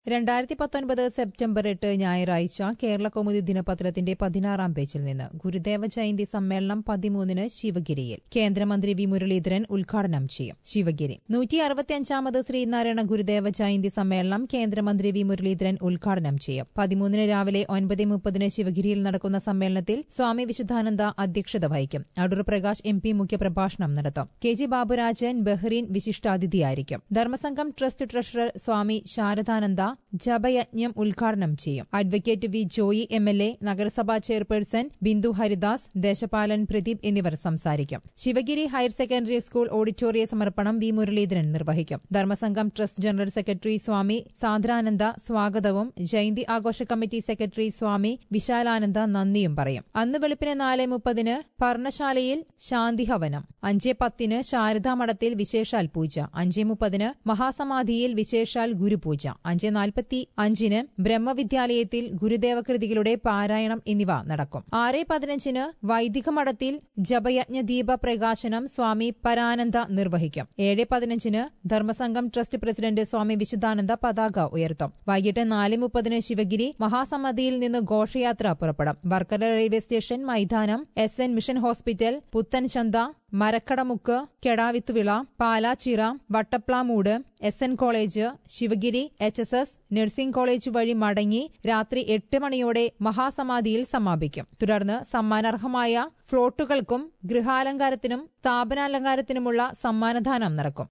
രണ്ടായിരത്തി പത്തൊൻപത് സെപ്റ്റംബർ എട്ട് ഞായറാഴ്ച കേരള കൗമുദി ദിനപത്രത്തിന്റെ പതിനാറാം പേജിൽ നിന്ന് ഗുരുദേവ ജയന്തി സമ്മേളനം പതിമൂന്നിന് ശിവഗിരിയിൽ കേന്ദ്രമന്ത്രി വി മുരളീധരൻ ഉദ്ഘാടനം ചെയ്യും ശിവഗിരി നൂറ്റി അറുപത്തിയഞ്ചാമത് ശ്രീനാരായണ ഗുരുദേവ ജയന്തി സമ്മേളനം കേന്ദ്രമന്ത്രി വി മുരളീധരൻ ഉദ്ഘാടനം ചെയ്യും പതിമൂന്നിന് രാവിലെ ഒൻപത് മുപ്പതിന് ശിവഗിരിയിൽ നടക്കുന്ന സമ്മേളനത്തിൽ സ്വാമി വിശുദ്ധാനന്ദ അധ്യക്ഷത വഹിക്കും അടൂർ പ്രകാശ് എം പി മുഖ്യപ്രഭാഷണം നടത്തും കെ ജി ബാബുരാജൻ ബഹ്റീൻ വിശിഷ്ടാതിഥിയായിരിക്കും ധർമ്മസംഘം ട്രസ്റ്റ് ട്രഷറർ സ്വാമി ശാരദാനന്ദ ജപയജ്ഞം ഉദ്ഘാടനം ചെയ്യും advocate V Joy M L A നഗരസഭാ ചെയർപേഴ്സൺ ബിന്ദു ഹരിദാസ് ദേശപാലൻ പ്രദീപ് എന്നിവർ സംസാരിക്കും ശിവഗിരി ഹയർ സെക്കൻഡറി സ്കൂൾ ഓഡിറ്റോറിയ സമർപ്പണം വി മുരളീധരൻ നിർവഹിക്കും Dharmasangham trust general secretary Swami Sandrananda സ്വാഗതവും ജയന്തി ആഘോഷ കമ്മിറ്റി സെക്രട്ടറി സ്വാമി വിശാലാനന്ദ നന്ദിയും പറയും അന്ന് വെളുപ്പിന് നാല് മുപ്പതിന് പർണശാലയിൽ ശാന്തിഹവനം അഞ്ച് പത്തിന് ശാരദാമഠത്തിൽ വിശേഷാൽ പൂജ അഞ്ച് മുപ്പതിന് മഹാസമാധിയിൽ വിശേഷാൽ ഗുരുപൂജ അഞ്ച് നാൽപ്പത്തി അഞ്ചിന് ബ്രഹ്മവിദ്യാലയത്തിൽ ഗുരുദേവകൃതികളുടെ പാരായണം എന്നിവ നടക്കും ആറ് പതിനഞ്ചിന് വൈദിക മഠത്തിൽ ജപയജ്ഞ ദീപ പ്രകാശനം സ്വാമി പരാനന്ദ നിർവഹിക്കും ഏഴ് പതിനഞ്ചിന് ധർമ്മസംഘം ട്രസ്റ്റ് പ്രസിഡന്റ് സ്വാമി വിശുദ്ധാനന്ദ പതാക ഉയർത്തും വൈകിട്ട് നാല് മുപ്പതിന് ശിവഗിരി മഹാസമാധിയിൽ നിന്ന് ഘോഷയാത്ര പുറപ്പെടും വർക്കല റെയിൽവേ സ്റ്റേഷൻ മൈതാനം S N mission hospital Puthenchantha Marakkadamukku Kedavithuvila Palachira Vattaplamoodu S N college Sivagiri H S S nursing college വഴി മടങ്ങി രാത്രി എട്ട് മണിയോടെ മഹാസമാധിയിൽ സമാപിക്കും തുടർന്ന് സമ്മാനാർഹമായ ഫ്ലോട്ടുകൾക്കും ഗൃഹാലങ്കാരത്തിനും സ്ഥാപനാലങ്കാരത്തിനുമുള്ള സമ്മാനദാനം നടക്കും